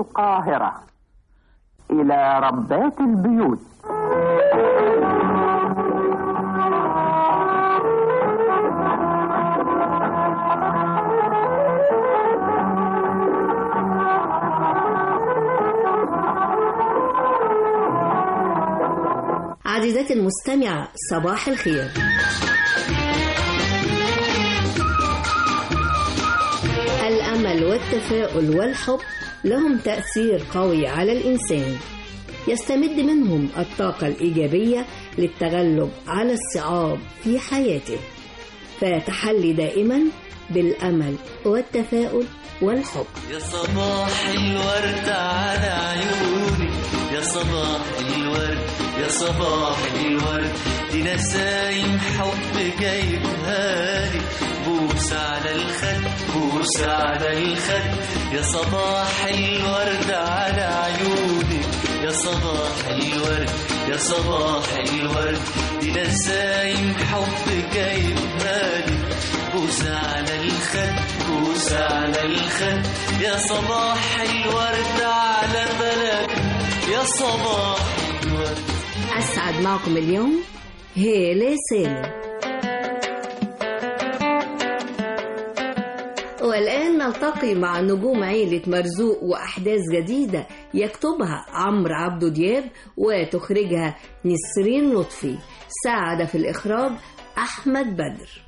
القاهرة إلى ربات البيوت عزيزتي المستمعة صباح الخير الأمل والتفاؤل والحب لهم تأثير قوي على الإنسان يستمد منهم الطاقة الإيجابية للتغلب على الصعاب في حياته فيتحلي دائما بالأمل والتفاؤل والحب يا صباح الورد على عيوني يا صباح الورد يا صباح الورد دي نسايم حب جايبها لي بوس على الخد بوس على الخد يا صباح الورد على عيوني يا صباح الورد يا صباح الورد دي نسايم حب جايبها لي بوس على الخد بوس على الخد يا صباح الورد على بلد يا صباح الورد أسعد معكم اليوم هيلة سالم والآن نلتقي مع نجوم عيلة مرزوق وأحداث جديدة يكتبها عمرو عبدو دياب وتخرجها نسرين لطفي ساعد في الإخراج أحمد بدر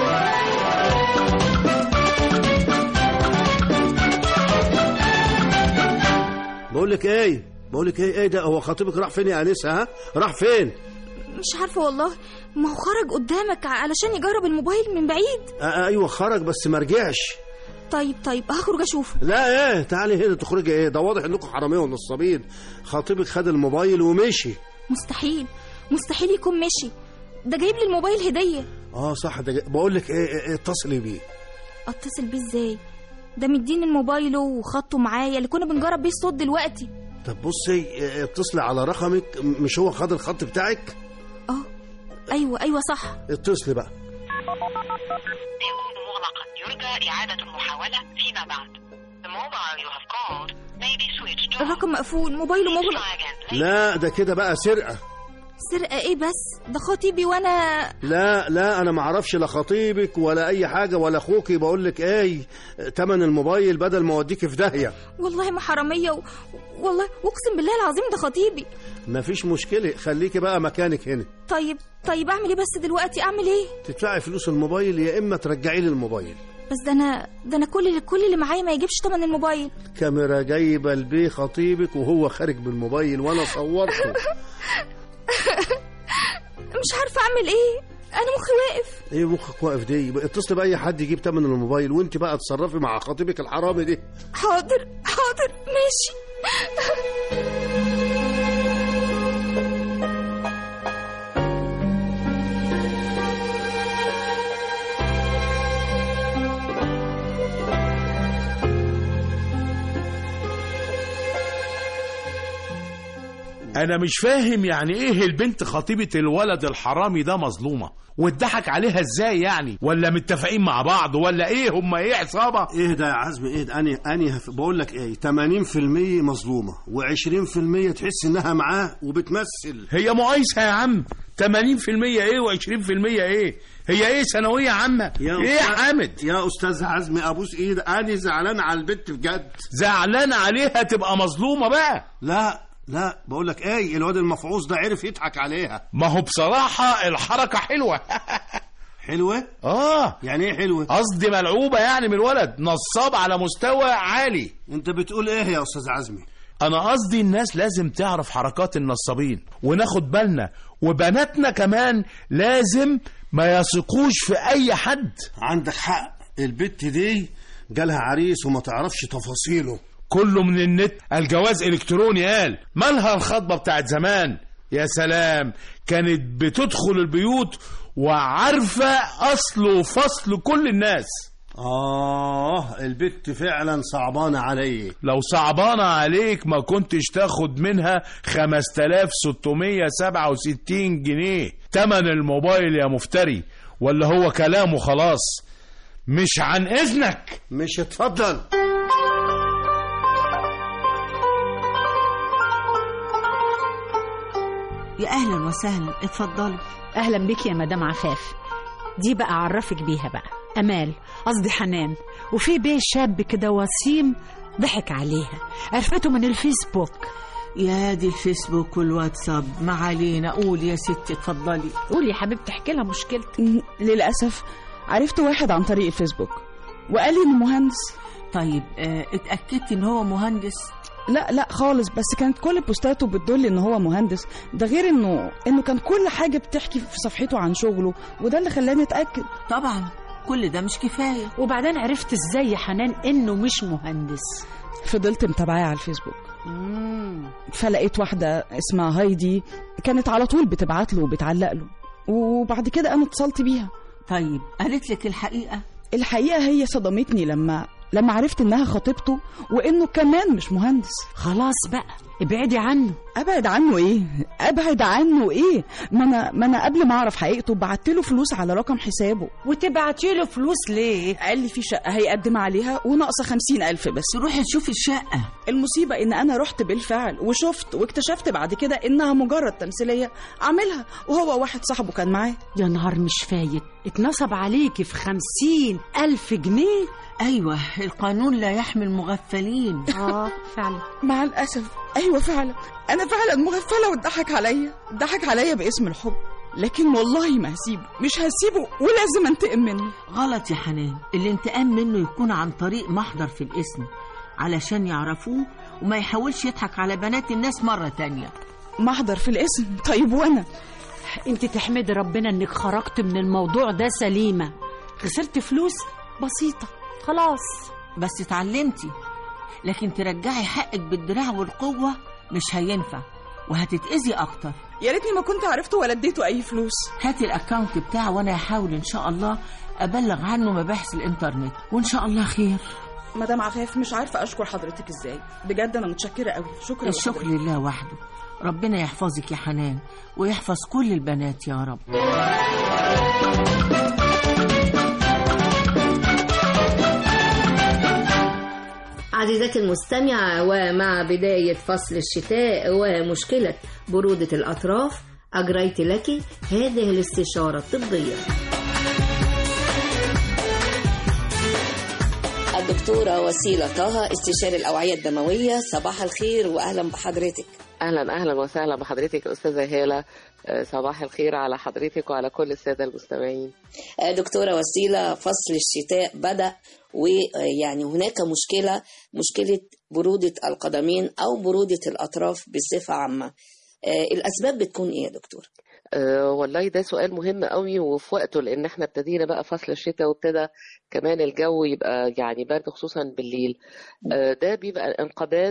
بقول لك ايه بقول لك ايه ايه ده هو خطيبك راح فين يا انسه ها راح فين مش عارفة والله ما هو خرج قدامك علشان يجرب الموبايل من بعيد آه ايوه خرج بس ما رجعش طيب طيب هخرج اشوفه لا ايه تعالي هنا تخرجي ايه ده واضح انكم حراميه ونصابين خطيبك خد الموبايل ومشي مستحيل مستحيل يكون مشي ده جايب لي الموبايل هدية اه صح ده بقول لك ايه, إيه, إيه اتصلي بيه اتصل بيه ازاي ده مديني الموبايله وخطه معايا اللي كنا بنجرب بيه الصوت دلوقتي طب بصي إيه، اتصلي على رقمك م- مش هو خد الخط بتاعك اه ايوه ايوه صح اتصلي بقى يكون مغلقا يرجى إعادة المحاولة فيما بعد. The mobile you have called may be switched off. الرقم مقفول موبايله Please مغلق try again. لا ده كده بقى سرقه سرقة ايه بس ده خطيبي وانا لا لا انا ما اعرفش لا خطيبك ولا اي حاجه ولا اخوكي بقول لك ايه تمن الموبايل بدل ما اوديكي في داهيه والله ما حرامية و... والله اقسم بالله العظيم ده خطيبي مفيش مشكله خليكي بقى مكانك هنا طيب طيب اعمل ايه بس دلوقتي اعمل ايه تدفعي فلوس الموبايل يا اما ترجعي لي الموبايل بس ده انا ده انا كل اللي كل اللي معايا ما يجيبش تمن الموبايل كاميرا جايبه البيه خطيبك وهو خارج بالموبايل وانا صورته مش عارفه اعمل ايه انا مخي واقف ايه مخك واقف دي بقى اتصل باي حد يجيب تمن الموبايل وانت بقى اتصرفي مع خطيبك الحرامي دي حاضر حاضر ماشي انا مش فاهم يعني ايه البنت خطيبة الولد الحرامي ده مظلومة واتضحك عليها ازاي يعني ولا متفقين مع بعض ولا ايه هما ايه عصابة ايه ده يا عزمي ايه ده اني اني هف- بقول لك ايه 80% مظلومه و20% تحس انها معاه وبتمثل هي مقايسة يا عم 80% ايه و20% ايه هي ايه ثانوية عامة ايه يا أستاذ- حامد يا استاذ عزمي ابوس ايد انا زعلان على البنت بجد زعلان عليها تبقى مظلومة بقى لا لا بقول لك ايه الواد المفعوص ده عرف يضحك عليها ما هو بصراحة الحركة حلوة حلوه اه يعني ايه حلوه قصدي ملعوبة يعني من الولد نصاب على مستوى عالي انت بتقول ايه يا استاذ عزمي انا قصدي الناس لازم تعرف حركات النصابين وناخد بالنا وبناتنا كمان لازم ما يثقوش في اي حد عندك حق البت دي جالها عريس وما تعرفش تفاصيله كله من النت الجواز الكتروني قال مالها الخطبه بتاعت زمان يا سلام كانت بتدخل البيوت وعارفه اصل وفصل كل الناس اه البت فعلا صعبانه علي لو صعبانة عليك ما كنتش تاخد منها 5667 جنيه تمن الموبايل يا مفتري ولا هو كلامه خلاص مش عن إذنك مش اتفضل يا اهلا وسهلا اتفضلي اهلا بك يا مدام عفاف دي بقى اعرفك بيها بقى امال قصدي حنان وفي بيه شاب كده وسيم ضحك عليها عرفته من الفيسبوك يا دي الفيسبوك والواتساب ما علينا قولي يا ستي اتفضلي قولي يا حبيبتي احكي لها مشكلتك للأسف عرفت واحد عن طريق الفيسبوك وقال لي إنه مهندس طيب اه اتأكدتي إن هو مهندس لا لا خالص بس كانت كل بوستاته بتدل ان هو مهندس ده غير انه انه كان كل حاجه بتحكي في صفحته عن شغله وده اللي خلاني اتاكد طبعا كل ده مش كفايه وبعدين عرفت ازاي يا حنان انه مش مهندس فضلت متابعاه على الفيسبوك مم. فلقيت واحده اسمها هايدي كانت على طول بتبعت له وبتعلق له وبعد كده انا اتصلت بيها طيب قالت لك الحقيقه الحقيقه هي صدمتني لما لما عرفت انها خطيبته وانه كمان مش مهندس خلاص بقى ابعدي عنه ابعد عنه ايه ابعد عنه ايه ما انا ما انا قبل ما اعرف حقيقته بعت له فلوس على رقم حسابه وتبعتي له فلوس ليه قال لي في شقه هيقدم عليها وناقصه خمسين الف بس تروحي تشوفي الشقه المصيبه ان انا رحت بالفعل وشفت واكتشفت بعد كده انها مجرد تمثيليه عاملها وهو واحد صاحبه كان معاه يا نهار مش فايت اتنصب عليكي في خمسين ألف جنيه ايوه القانون لا يحمي المغفلين اه فعلا مع الاسف ايوه فعلا انا فعلا مغفله واتضحك عليا اتضحك عليا باسم الحب لكن والله ما هسيبه مش هسيبه ولازم انتقم منه غلط يا حنان الانتقام منه يكون عن طريق محضر في الاسم علشان يعرفوه وما يحاولش يضحك على بنات الناس مرة تانية محضر في الاسم طيب وانا انت تحمدي ربنا انك خرجت من الموضوع ده سليمة خسرت فلوس بسيطة خلاص بس اتعلمتي لكن ترجعي حقك بالدراع والقوة مش هينفع وهتتأذي أكتر يا ريتني ما كنت عرفته ولا اديته اي فلوس هاتي الاكونت بتاعه وانا هحاول ان شاء الله ابلغ عنه مباحث الانترنت وان شاء الله خير مدام عفاف مش عارفه اشكر حضرتك ازاي بجد انا متشكره قوي شكرا الشكر لله وحده ربنا يحفظك يا حنان ويحفظ كل البنات يا رب عزيزتي المستمعة ومع بداية فصل الشتاء ومشكلة برودة الأطراف أجريت لك هذه الاستشارة الطبية الدكتورة وسيلة طه استشاري الأوعية الدموية صباح الخير وأهلا بحضرتك اهلا اهلا وسهلا بحضرتك استاذه هاله آه، صباح الخير على حضرتك وعلى كل الساده المستمعين دكتورة وسيلة فصل الشتاء بدأ ويعني هناك مشكلة مشكلة برودة القدمين أو برودة الأطراف بصفة عامة آه، الأسباب بتكون إيه يا دكتور؟ أه والله ده سؤال مهم قوي وفي وقته لان احنا ابتدينا بقى فصل الشتاء وابتدى كمان الجو يبقى يعني برد خصوصا بالليل أه ده بيبقى انقباض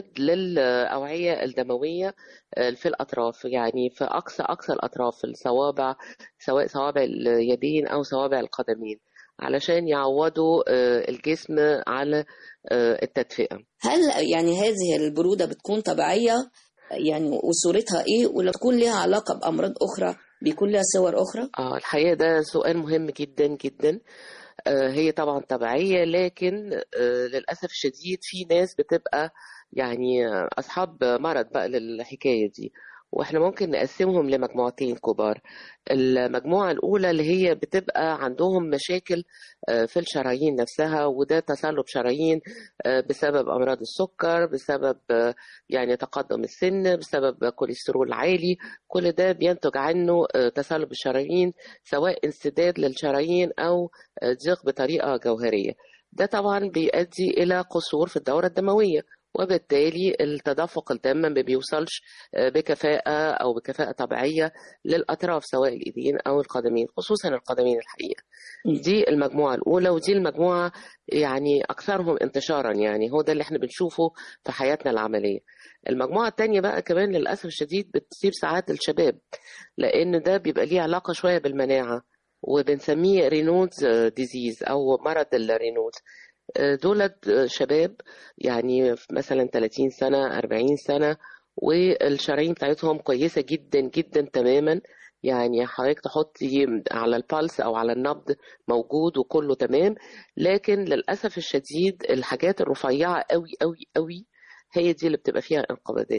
للاوعيه الدمويه آه، في الاطراف يعني في اقصى اقصى الاطراف الصوابع سواء صوابع اليدين او صوابع القدمين علشان يعوضوا آه، الجسم على آه، التدفئه هل يعني هذه البرودة بتكون طبيعية يعني وصورتها إيه ولا تكون لها علاقة بأمراض أخرى بيكون لها صور أخرى؟ اه الحقيقة ده سؤال مهم جدا جدا آه هي طبعا طبيعية لكن آه للأسف الشديد في ناس بتبقى يعني آه، أصحاب مرض بقى للحكاية دي واحنا ممكن نقسمهم لمجموعتين كبار المجموعة الأولى اللي هي بتبقى عندهم مشاكل آه، في الشرايين نفسها وده تصلب شرايين آه، بسبب أمراض السكر بسبب آه، يعني تقدم السن بسبب كوليسترول عالي كل ده بينتج عنه آه، تصلب الشرايين سواء انسداد للشرايين أو آه، ضيق بطريقة جوهرية ده طبعا بيؤدي إلى قصور في الدورة الدموية وبالتالي التدفق الدم ما بيوصلش آه، بكفاءة أو بكفاءة طبيعية للأطراف سواء الإيدين أو القدمين خصوصا القدمين الحقيقة دي المجموعة الأولى ودي المجموعة يعني أكثرهم انتشارا يعني هو ده اللي احنا بنشوفه في حياتنا العملية المجموعة التانية بقى كمان للأسف الشديد بتصيب ساعات الشباب لأن ده بيبقى ليه علاقة شوية بالمناعة وبنسميه رينودز ديزيز أو مرض الرينودز دولت شباب يعني مثلا 30 سنة 40 سنة والشرايين بتاعتهم كويسة جدا جدا تماما يعني حضرتك تحطي على البلس او على النبض موجود وكله تمام لكن للاسف الشديد الحاجات الرفيعه قوي قوي قوي هي دي اللي بتبقى فيها انقباضات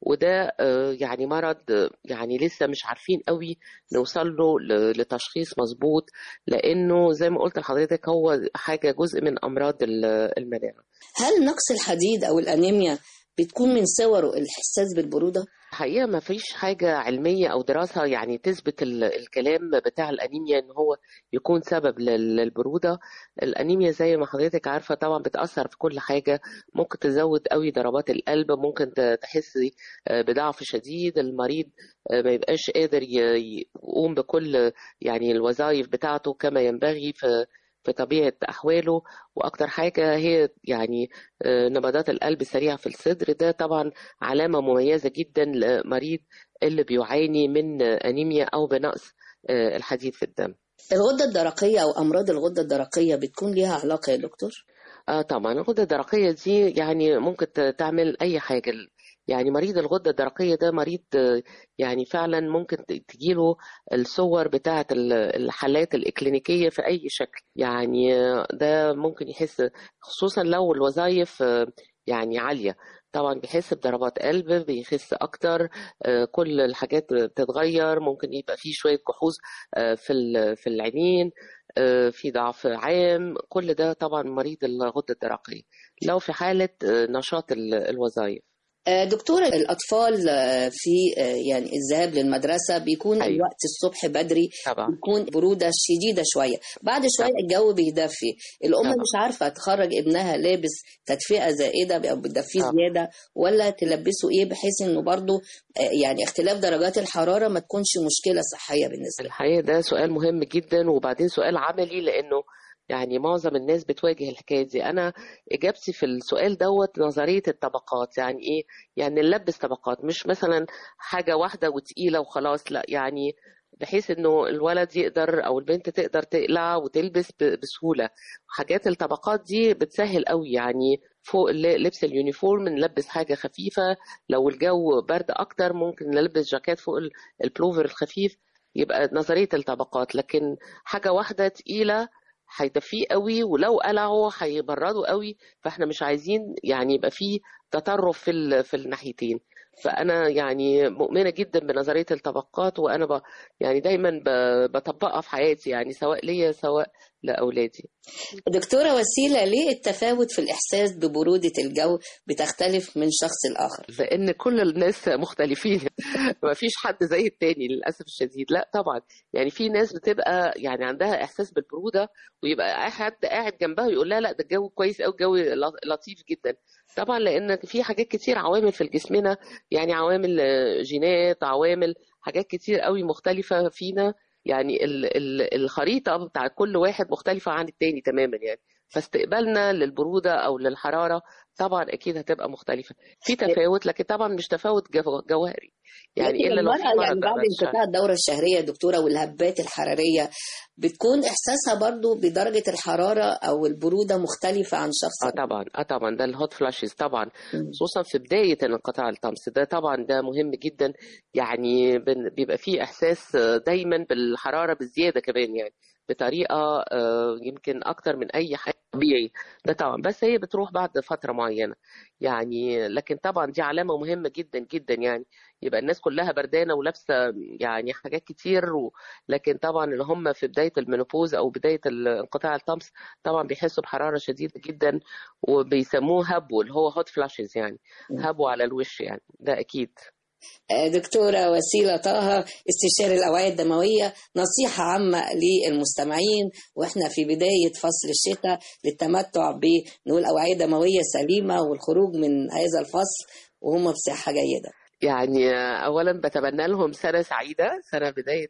وده آه، يعني مرض آه، يعني لسه مش عارفين قوي نوصل له ل- لتشخيص مظبوط لانه زي ما قلت لحضرتك هو حاجه جزء من امراض ال- المناعه هل نقص الحديد أو الأنيميا بتكون من صوره الإحساس بالبرودة؟ حقيقة ما فيش حاجة علمية أو دراسة يعني تثبت ال- الكلام بتاع الأنيميا إن هو يكون سبب لل- للبرودة الأنيميا زي ما حضرتك عارفة طبعا بتأثر في كل حاجة ممكن تزود قوي ضربات القلب ممكن ت- تحسي آه، بضعف شديد المريض آه، ما يبقاش قادر ي- يقوم بكل يعني الوظائف بتاعته كما ينبغي في في طبيعة أحواله وأكتر حاجة هي يعني آه، نبضات القلب السريعة في الصدر ده طبعا علامة مميزة جدا لمريض اللي بيعاني من أنيميا أو بنقص آه، الحديد في الدم الغدة الدرقية أو أمراض الغدة الدرقية بتكون ليها علاقة يا دكتور؟ اه طبعا الغدة الدرقية دي يعني ممكن ت- تعمل أي حاجة يعني مريض الغدة الدرقية ده مريض آه، يعني فعلا ممكن ت- تجيله الصور بتاعة ال- الحالات الإكلينيكية في أي شكل يعني آه، ده ممكن يحس خصوصا لو الوظائف آه، يعني عالية طبعا بيحس بضربات قلب بيخس أكتر آه، كل الحاجات بتتغير ممكن يبقى فيه شوية كحوز آه، في ال- في العينين آه، في ضعف عام كل ده طبعا مريض الغدة الدرقية لو في حالة آه، نشاط ال- الوظائف آه، دكتورة الأطفال آه، في آه، يعني الذهاب للمدرسة بيكون أيوة. الوقت الصبح بدري طبعا بيكون برودة شديدة شوية بعد شوية الجو بيدفي الأم طبعا. مش عارفة تخرج ابنها لابس تدفئة زائدة أو بتدفيه طبعا. زيادة ولا تلبسه إيه بحيث إنه برضو آه، يعني اختلاف درجات الحرارة ما تكونش مشكلة صحية بالنسبة له الحقيقة ده سؤال مهم جدا وبعدين سؤال عملي لأنه يعني معظم الناس بتواجه الحكاية دي أنا إجابتي في السؤال دوت نظرية الطبقات يعني إيه يعني نلبس طبقات مش مثلا حاجة واحدة وتقيلة وخلاص لا يعني بحيث انه الولد يقدر او البنت تقدر تقلع وتلبس ب- بسهوله حاجات الطبقات دي بتسهل قوي يعني فوق الل- لبس اليونيفورم نلبس حاجه خفيفه لو الجو برد اكتر ممكن نلبس جاكيت فوق ال- البلوفر الخفيف يبقى نظريه الطبقات لكن حاجه واحده تقيله هيدفيه قوي ولو قلعه هيبرده قوي فاحنا مش عايزين يعني يبقى فيه تطرف في ال- في الناحيتين فانا يعني مؤمنه جدا بنظريه الطبقات وانا ب يعني دايما ب- بطبقها في حياتي يعني سواء ليا سواء لاولادي دكتورة وسيلة ليه التفاوت في الإحساس ببرودة الجو بتختلف من شخص لآخر لان كل الناس مختلفين ما فيش حد زي التاني للاسف الشديد لا طبعا يعني في ناس بتبقى يعني عندها احساس بالبروده ويبقى حد قاعد جنبها ويقول لها لا ده الجو كويس قوي الجو ل- لطيف جدا طبعا لان في حاجات كتير عوامل في جسمنا يعني عوامل آه، جينات عوامل حاجات كتير قوي مختلفه فينا يعني ال ال الخريطه بتاع كل واحد مختلفه عن التاني تماما يعني فاستقبالنا للبروده او للحراره طبعا اكيد هتبقى مختلفه في تفاوت لكن طبعا مش تفاوت جو- جوهري يعني لكن الا لو في المرأة مرض يعني بعد بقى الشهر. انقطاع الدورة الشهرية يا دكتورة والهبات الحرارية بتكون إحساسها برضو بدرجة الحرارة أو البرودة مختلفة عن شخص اه طبعا اه طبعا ده الهوت فلاشز طبعا خصوصا في بدايه انقطاع الطمس ده طبعا ده مهم جدا يعني بن- بيبقى فيه احساس آه، دايما بالحراره بالزياده كمان يعني بطريقه آه، يمكن اكتر من اي حاجه طبيعي ده طبعا بس هي بتروح بعد فتره معينه يعني لكن طبعا دي علامه مهمه جدا جدا يعني يبقى الناس كلها بردانه ولابسه يعني حاجات كتير و... لكن طبعا اللي هم في بدايه المينوبوز او بدايه ال- انقطاع الطمس طبعا بيحسوا بحراره شديده جدا وبيسموه هبو اللي هو هوت فلاشز يعني هبو على الوش يعني ده اكيد آه، دكتورة وسيلة طه استشاري الأوعية الدموية نصيحة عامة للمستمعين وإحنا في بداية فصل الشتاء للتمتع بنقول أوعية دموية سليمة والخروج من هذا الفصل وهم بصحة جيدة يعني اولا بتمنى لهم سنه سعيده سنه بدايه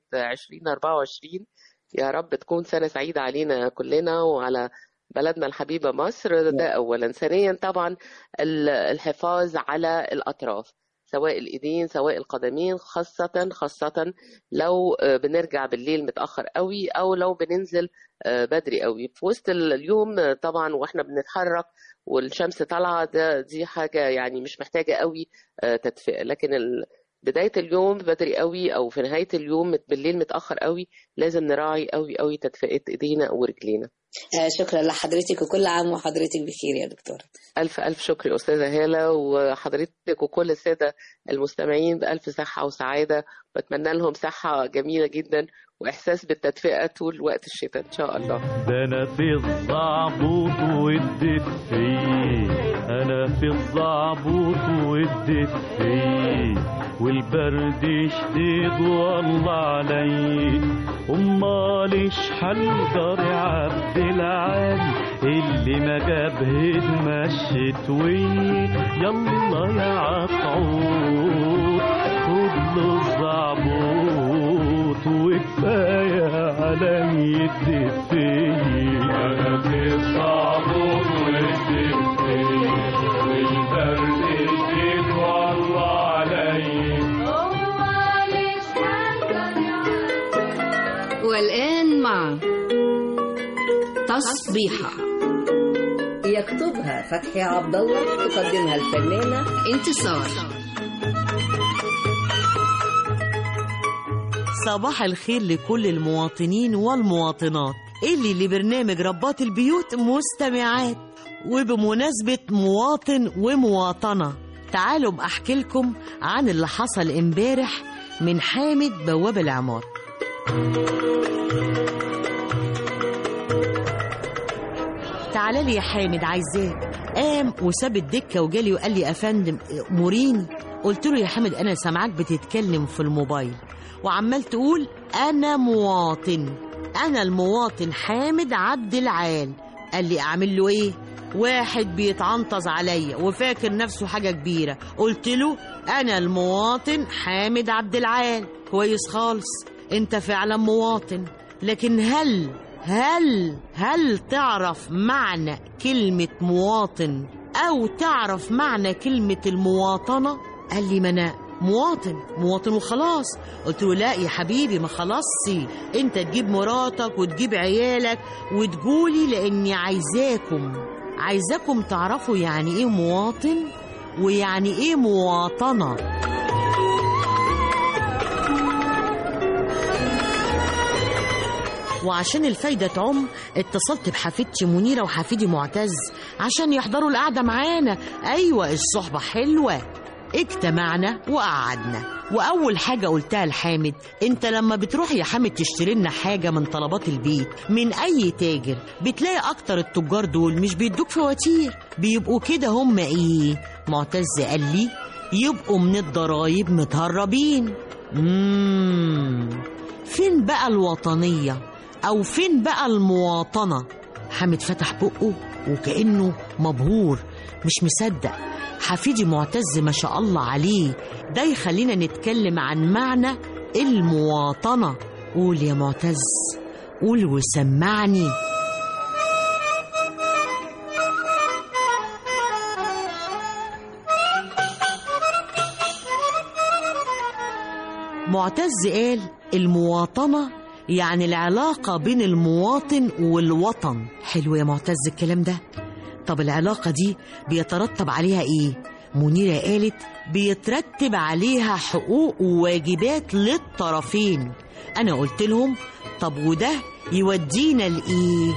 2024 يا رب تكون سنه سعيده علينا كلنا وعلى بلدنا الحبيبه مصر ده اولا ثانيا طبعا ال- الحفاظ على الاطراف سواء الايدين سواء القدمين خاصه خاصه لو آه، بنرجع بالليل متاخر قوي او لو بننزل آه، بدري قوي في وسط اليوم آه، طبعا واحنا بنتحرك والشمس طالعه ده دي حاجه يعني مش محتاجه قوي آه، تدفئه لكن ال- بدايه اليوم بدري قوي او في نهايه اليوم بالليل متاخر قوي لازم نراعي قوي قوي تدفئه ايدينا ورجلينا آه، شكرا لحضرتك وكل عام وحضرتك بخير يا دكتورة ألف ألف شكر أستاذة هالة وحضرتك وكل السادة المستمعين بألف صحة وسعادة بتمنى لهم صحة جميلة جدا وإحساس بالتدفئة طول وقت الشتاء إن شاء الله ده انا في الزعبوط والدفي انا في الزعبوط والدفي والبرد شديد والله علي امال حلقر عبد العالي اللي ما جاب هدمة الشتوي يلا يا عطعوط خد له الزعبوط وكفاية علي الدفي أنا في الصعبوط والدفي والبرد شديد والله علي والآن مع تصبيحة يكتبها فتحي عبد الله تقدمها الفنانة انتصار صباح الخير لكل المواطنين والمواطنات اللي لبرنامج ربات البيوت مستمعات وبمناسبة مواطن ومواطنة تعالوا بأحكي لكم عن اللي حصل امبارح من حامد بواب العمار تعالى لي يا حامد عايزاك قام وساب الدكة وجالي وقال لي يا فندم مريني قلت له يا حامد أنا سامعاك بتتكلم في الموبايل وعمال تقول أنا مواطن أنا المواطن حامد عبد العال قال لي أعمل له إيه؟ واحد بيتعنطز عليا وفاكر نفسه حاجة كبيرة قلت له أنا المواطن حامد عبد العال كويس خالص أنت فعلا مواطن لكن هل هل هل تعرف معنى كلمة مواطن أو تعرف معنى كلمة المواطنة؟ قال لي ما أنا مواطن مواطن وخلاص قلت له لا يا حبيبي ما خلصي انت تجيب مراتك وتجيب عيالك وتقولي لاني عايزاكم عايزاكم تعرفوا يعني ايه مواطن ويعني ايه مواطنه وعشان الفايدة تعم اتصلت بحفيدتي منيرة وحفيدي معتز عشان يحضروا القعدة معانا أيوة الصحبة حلوة اجتمعنا وقعدنا واول حاجه قلتها لحامد انت لما بتروح يا حامد تشتري لنا حاجه من طلبات البيت من اي تاجر بتلاقي اكتر التجار دول مش بيدوك فواتير بيبقوا كده هم ايه معتز قال لي يبقوا من الضرايب متهربين مم. فين بقى الوطنيه او فين بقى المواطنه حامد فتح بقه وكانه مبهور مش مصدق حفيدي معتز ما شاء الله عليه ده يخلينا نتكلم عن معنى المواطنة قول يا معتز قول وسمعني معتز قال المواطنة يعني العلاقة بين المواطن والوطن حلو يا معتز الكلام ده طب العلاقة دي بيترتب عليها ايه؟ منيرة قالت بيترتب عليها حقوق وواجبات للطرفين أنا قلت لهم طب وده يودينا لإيه؟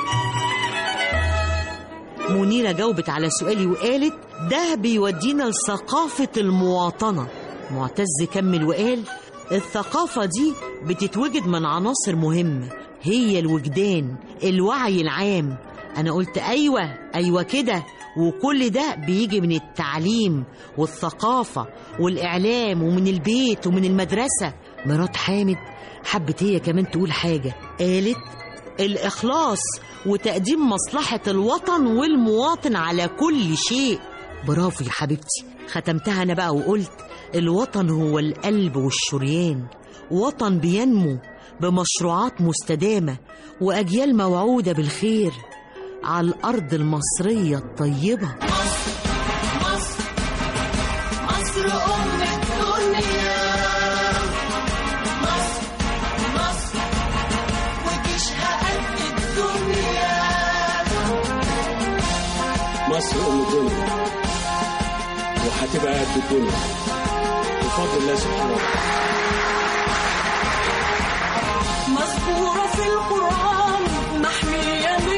منيرة جاوبت على سؤالي وقالت ده بيودينا لثقافة المواطنة معتز كمل وقال الثقافة دي بتتوجد من عناصر مهمة هي الوجدان الوعي العام أنا قلت أيوة أيوة كده وكل ده بيجي من التعليم والثقافة والإعلام ومن البيت ومن المدرسة مرات حامد حبت هي كمان تقول حاجة قالت الإخلاص وتقديم مصلحة الوطن والمواطن على كل شيء برافو يا حبيبتي ختمتها أنا بقى وقلت الوطن هو القلب والشريان وطن بينمو بمشروعات مستدامة وأجيال موعودة بالخير على الأرض المصرية الطيبة مصر مصر أم الدنيا مصر مصر وجيشها قد الدنيا مصر أم الدنيا وهتبقى قد الدنيا بفضل الله سبحانه وتعالى مذكورة في القرآن محمية من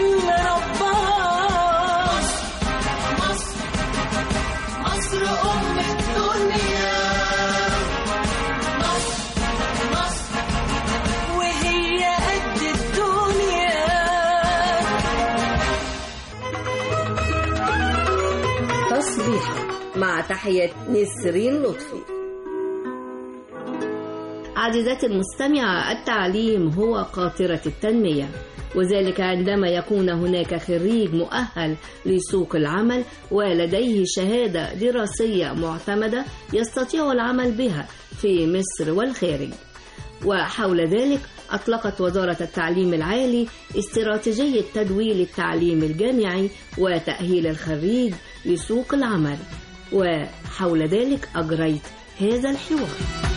مع تحيات نسرين لطفي عزيزاتي المستمعة التعليم هو قاطرة التنمية وذلك عندما يكون هناك خريج مؤهل لسوق العمل ولديه شهادة دراسية معتمدة يستطيع العمل بها في مصر والخارج وحول ذلك أطلقت وزارة التعليم العالي استراتيجية تدويل التعليم الجامعي وتأهيل الخريج لسوق العمل وحول ذلك أجريت هذا الحوار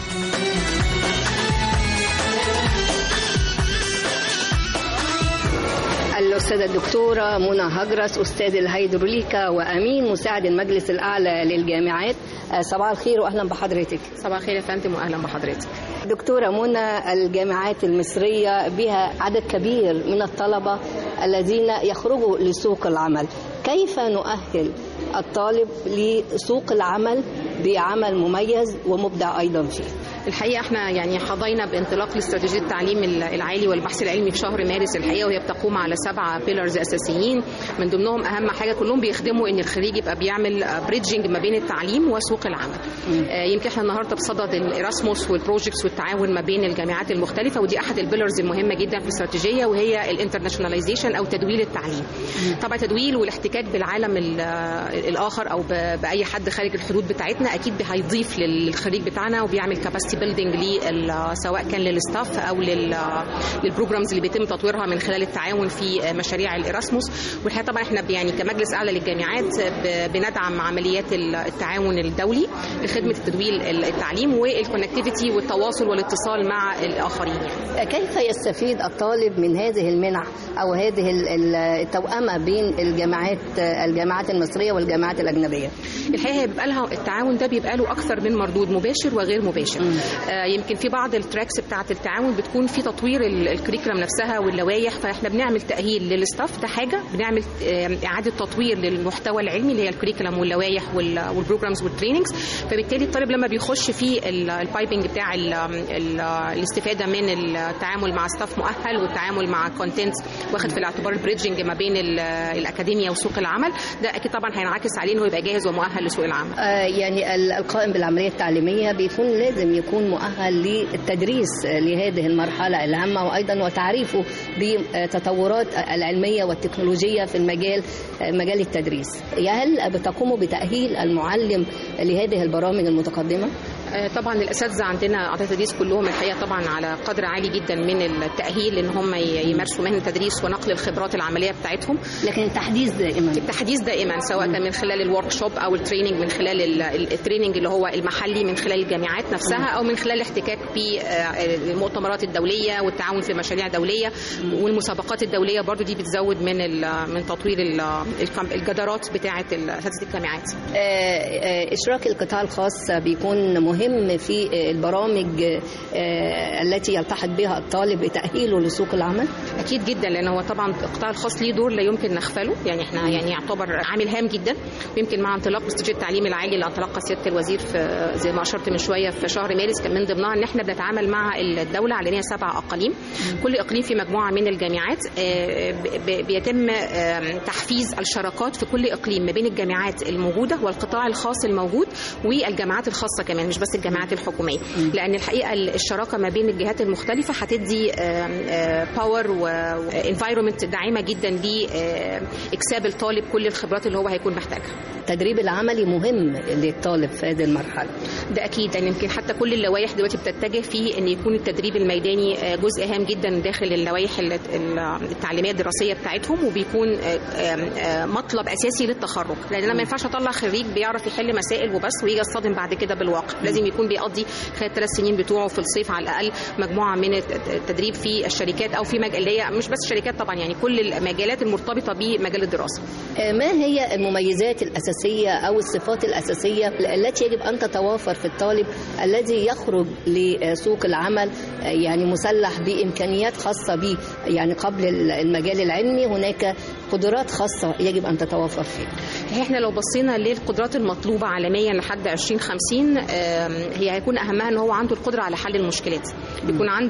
الأستاذة الدكتورة منى هجرس أستاذ الهيدروليكا وأمين مساعد المجلس الأعلى للجامعات آه، صباح الخير وأهلا بحضرتك صباح الخير يا فندم واهلا بحضرتك دكتورة منى الجامعات المصرية بها عدد كبير من الطلبة الذين يخرجوا لسوق العمل كيف نؤهل الطالب لسوق العمل بعمل مميز ومبدع أيضا فيه الحقيقه احنا يعني حظينا بانطلاق لاستراتيجيه التعليم العالي والبحث العلمي في شهر مارس الحقيقه وهي بتقوم على سبعه بيلرز اساسيين من ضمنهم اهم حاجه كلهم بيخدموا ان الخريج يبقى بيعمل بريدجنج ما بين التعليم وسوق العمل آه، يمكن احنا النهارده بصدد الاراسموس والبروجكتس والتعاون ما بين الجامعات المختلفه ودي احد البيلرز المهمه جدا في الاستراتيجيه وهي الانترناشوناليزيشن او تدويل التعليم طبعا التدويل والاحتكاك بالعالم ال- الاخر او ب- باي حد خارج الحدود بتاعتنا اكيد هيضيف للخريج بتاعنا وبيعمل كاباسيتي بيلدينج سواء كان للستاف او لل- للبروجرامز اللي بيتم تطويرها من خلال التعاون في مشاريع الاراسموس والحقيقه طبعا احنا ب- يعني كمجلس اعلى للجامعات ب- بندعم عمليات ال- التعاون الدولي لخدمه التدويل التعليم والكونكتيفيتي والتواصل والاتصال مع الاخرين يعني. كيف يستفيد الطالب من هذه المنح أو هذه ال- ال- التوأمة بين الجامعات الجامعات المصرية والجامعات الأجنبية الحقيقه بيبقى لها التعاون ده بيبقى له اكثر من مردود مباشر وغير مباشر آه يمكن في بعض التراكس بتاعه التعاون بتكون في تطوير ال- الكريكولم نفسها واللوائح فاحنا بنعمل تاهيل للستاف ده حاجه بنعمل آه اعاده تطوير للمحتوى العلمي اللي هي الكريكولم واللوائح وال- والبروجرامز والتريننجز فبالتالي الطالب لما بيخش في ال- البايبنج بتاع ال ال الاستفاده من التعامل مع ستاف مؤهل والتعامل مع كونتنت واخد في الاعتبار البريدجنج ما بين ال- الاكاديميا وسوق العمل ده اكيد طبعا هينعكس عليه انه يبقى جاهز ومؤهل لسوق العمل آه، يعني ال- القائم بالعملية التعليمية بيكون لازم يكون مؤهل للتدريس آه، لهذه المرحلة الهامة وأيضا وتعريفه بالتطورات العلمية والتكنولوجية في المجال آه، مجال التدريس هل بتقوموا بتأهيل المعلم لهذه البرامج المتقدمة؟ آه، طبعا الاساتذه عندنا اعضاء التدريس كلهم الحقيقه طبعا على قدر عالي جدا من التاهيل ان هم ي- يمارسوا مهنه التدريس ونقل الخبرات العمليه بتاعتهم لكن التحديث دائما التحديث دائما سواء كان من خلال الورك شوب او التريننج من خلال ال- ال- التريننج اللي هو المحلي من خلال الجامعات نفسها او من خلال الاحتكاك بالمؤتمرات الدوليه والتعاون في مشاريع دوليه والمسابقات الدوليه برضو دي بتزود من ال- من تطوير ال- الكم- الجدارات بتاعه ال- اساتذه الجامعات آه، آه، إشراك القطاع الخاص بيكون مهم في آه، البرامج آه، التي يلتحق بها الطالب لتأهيله لسوق العمل اكيد جدا لان هو طبعا القطاع الخاص ليه دور لا يمكن نغفله يعني احنا يعني يعتبر عامل هام جدا ويمكن مع انطلاق استراتيجيه التعليم العالي اللي انطلقها سياده الوزير في زي ما اشرت من شويه في شهر مارس كان من ضمنها ان احنا بنتعامل مع الدوله على ان هي سبع اقاليم كل اقليم في مجموعه من الجامعات آه، ب- ب- بيتم آه، تحفيز الشراكات في كل اقليم ما بين الجامعات الموجوده والقطاع الخاص الموجود والجامعات الخاصه كمان مش بس الجامعات الحكوميه لان الحقيقه الشراكه ما بين الجهات المختلفه هتدي باور وانفايرمنت داعمه جدا لاكساب الطالب كل الخبرات اللي هو هيكون محتاجها التدريب العملي مهم للطالب في هذه المرحلة ده اكيد يعني يمكن حتى كل اللوائح دلوقتي بتتجه في ان يكون التدريب الميداني آه، جزء هام جدا داخل اللوائح ال- ال- التعليميه الدراسيه بتاعتهم وبيكون آه، آه، آه، مطلب اساسي للتخرج لان انا ما ينفعش اطلع خريج بيعرف يحل مسائل وبس ويجي يصطدم بعد كده بالواقع لازم يكون بيقضي خلال الثلاث سنين بتوعه في الصيف على الاقل مجموعه من الت- التدريب في الشركات او في مجال اللي هي مش بس الشركات طبعا يعني كل المجالات المرتبطه بمجال الدراسه آه، ما هي المميزات الأساسية أو الصفات الأساسية التي يجب أن تتوافر في الطالب الذي يخرج لسوق العمل آه، يعني مسلح بإمكانيات خاصة به يعني قبل المجال العلمي هناك قدرات خاصة يجب أن تتوافر فيه احنا لو بصينا للقدرات المطلوبه عالميا لحد 2050 آم، هي هيكون اهمها ان هو عنده القدره على حل المشكلات بيكون عنده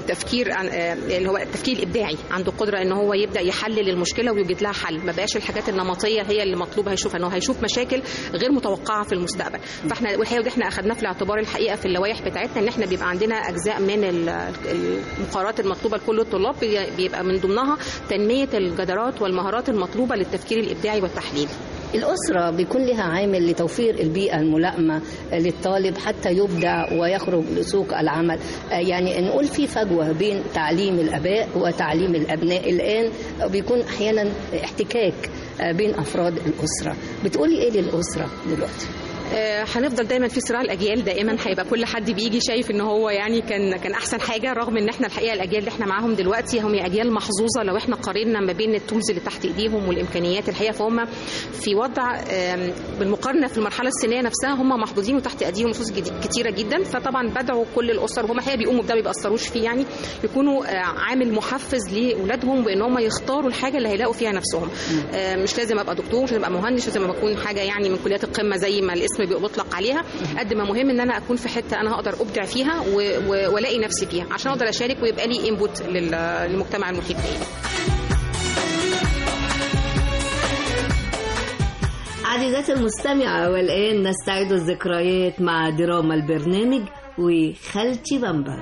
التفكير عن آه، اللي هو التفكير الابداعي عنده قدره ان هو يبدا يحلل المشكله ويوجد لها حل ما بقاش الحاجات النمطيه هي اللي مطلوبه هيشوفها انه هيشوف مشاكل غير متوقعه في المستقبل فاحنا والحقيقه ودي احنا اخذناه في الاعتبار الحقيقه في اللوائح بتاعتنا ان احنا بيبقى عندنا اجزاء من ال- المقارنات المطلوبه لكل الطلاب بي- بيبقى من ضمنها تنميه الجدارات والمهارات المطلوبه للتفكير الابداعي والتحليل الأسرة بيكون لها عامل لتوفير البيئة الملائمة للطالب حتى يبدع ويخرج لسوق العمل آه، يعني نقول في فجوة بين تعليم الآباء وتعليم الأبناء الآن بيكون أحيانا احتكاك آه، بين أفراد الأسرة بتقولي إيه للأسرة دلوقتي؟ آه، هنفضل دايما في صراع الاجيال دائما هيبقى كل حد بيجي شايف ان هو يعني كان كان احسن حاجه رغم ان احنا الحقيقه الاجيال اللي احنا معاهم دلوقتي هم اجيال محظوظه لو احنا قارنا ما بين التولز اللي تحت ايديهم والامكانيات الحقيقه فهم في وضع آم، بالمقارنه في المرحله السنيه نفسها هم محظوظين وتحت ايديهم نصوص جدي- كتيره جدا فطبعا بدعوا كل الاسر وهم الحقيقه بيقوموا بده ما بيأثروش فيه يعني يكونوا آه، عامل محفز لاولادهم بان هم يختاروا الحاجه اللي هيلاقوا فيها نفسهم آه، مش لازم ابقى دكتور مش لازم ابقى مهندس مش لازم اكون حاجه يعني من كليات القمه زي ما الاسم بيطلق عليها قد ما مهم ان انا اكون في حته انا هقدر ابدع فيها و- و- والاقي نفسي فيها عشان اقدر اشارك ويبقى لي انبوت للمجتمع المحيط بيا عزيزاتي المستمعة والآن نستعيد الذكريات مع دراما البرنامج وخالتي بامبا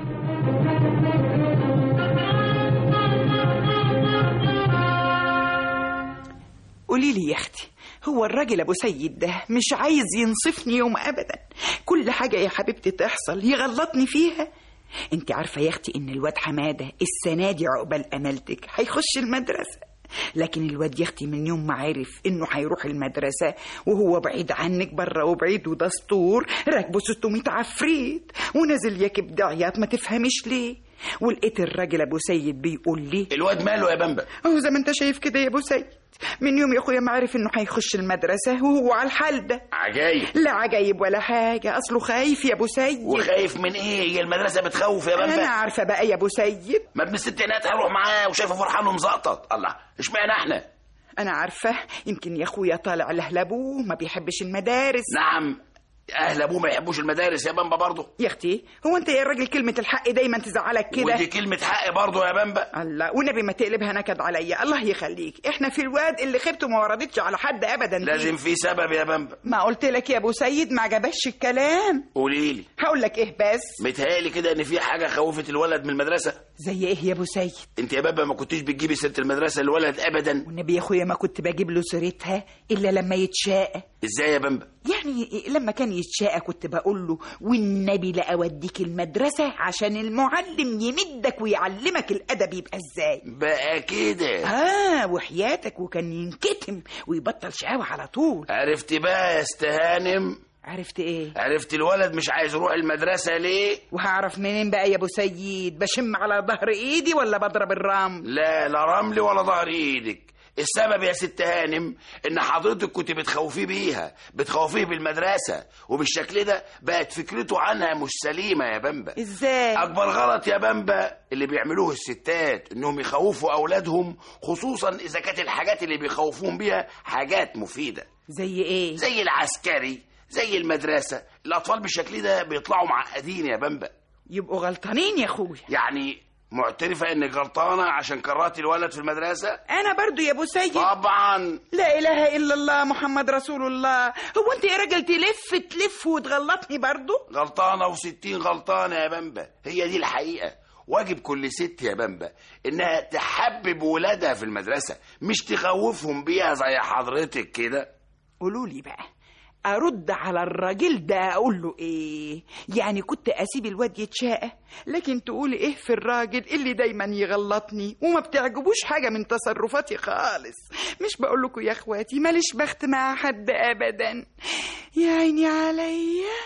قولي لي يا اختي هو الراجل ابو سيد ده مش عايز ينصفني يوم ابدا كل حاجه يا حبيبتي تحصل يغلطني فيها انت عارفه يا اختي ان الواد حماده السنه دي عقبال امالتك هيخش المدرسه لكن الواد يا اختي من يوم ما عرف انه هيروح المدرسه وهو بعيد عنك بره وبعيد ودستور راكبه 600 عفريت ونازل يكب دعيات ما تفهميش ليه ولقيت الراجل ابو سيد بيقول لي الواد ماله يا بامبا اهو زي ما انت شايف كده يا ابو سيد من يوم يا اخويا ما عرف انه هيخش المدرسه وهو على الحال ده عجايب لا عجايب ولا حاجه اصله خايف يا ابو سيد وخايف من ايه هي المدرسه بتخوف يا انا بامبا عارفه بقى يا ابو سيد ما ابن الست هناك هروح معاه وشايفه فرحان ومزقطط الله اشمعنى احنا انا عارفه يمكن يا اخويا طالع لاهل ابوه ما بيحبش المدارس نعم اهل ابوه ما يحبوش المدارس يا بامبا برضه يا اختي هو انت يا راجل كلمه الحق دايما تزعلك كده ودي كلمه حق برضه يا بامبا الله والنبي ما تقلبها نكد عليا الله يخليك احنا في الواد اللي خبته ما وردتش على حد ابدا فيه. لازم في سبب يا بامبا ما قلت لك يا ابو سيد ما عجبكش الكلام قولي لي هقول لك ايه بس متهيألي كده ان في حاجه خوفت الولد من المدرسه زي ايه يا ابو سيد انت يا بابا ما كنتيش بتجيبي سيره المدرسه للولد ابدا والنبي يا اخويا ما كنت بجيب له سيرتها الا لما يتشاء ازاي يا بامبا يعني لما كان يتشاء كنت بقول له والنبي لا اوديك المدرسه عشان المعلم يمدك ويعلمك الادب يبقى ازاي بقى كده اه وحياتك وكان ينكتم ويبطل شقاوه على طول عرفت بقى يا استهانم عرفت ايه عرفت الولد مش عايز يروح المدرسه ليه وهعرف منين بقى يا ابو سيد بشم على ظهر ايدي ولا بضرب الرمل لا لا رمل ولا ظهر ايدك السبب يا ست هانم ان حضرتك كنت بتخوفيه بيها بتخوفيه بالمدرسه وبالشكل ده بقت فكرته عنها مش سليمه يا بامبا ازاي اكبر غلط يا بامبا اللي بيعملوه الستات انهم يخوفوا اولادهم خصوصا اذا كانت الحاجات اللي بيخوفوهم بيها حاجات مفيده زي ايه زي العسكري زي المدرسه الاطفال بالشكل ده بيطلعوا معقدين يا بامبا يبقوا غلطانين يا اخويا يعني معترفه انك غلطانه عشان كرهتي الولد في المدرسه انا برضو يا ابو سيد طبعا لا اله الا الله محمد رسول الله هو انت يا راجل تلف تلف وتغلطني برضو غلطانه وستين غلطانه يا بامبا هي دي الحقيقه واجب كل ست يا بامبا انها تحبب ولادها في المدرسه مش تخوفهم بيها زي حضرتك كده قولوا لي بقى ارد على الراجل ده اقول له ايه يعني كنت اسيب الواد يتشاقى لكن تقولي ايه في الراجل اللي دايما يغلطني وما بتعجبوش حاجه من تصرفاتي خالص مش بقول لكم يا اخواتي ماليش بخت مع حد ابدا يا عيني عليا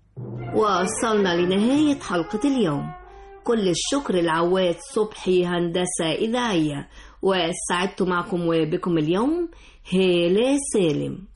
وصلنا لنهاية حلقة اليوم كل الشكر لعواد صبحي هندسة إذاعية وسعدت معكم وبكم اليوم هالة سالم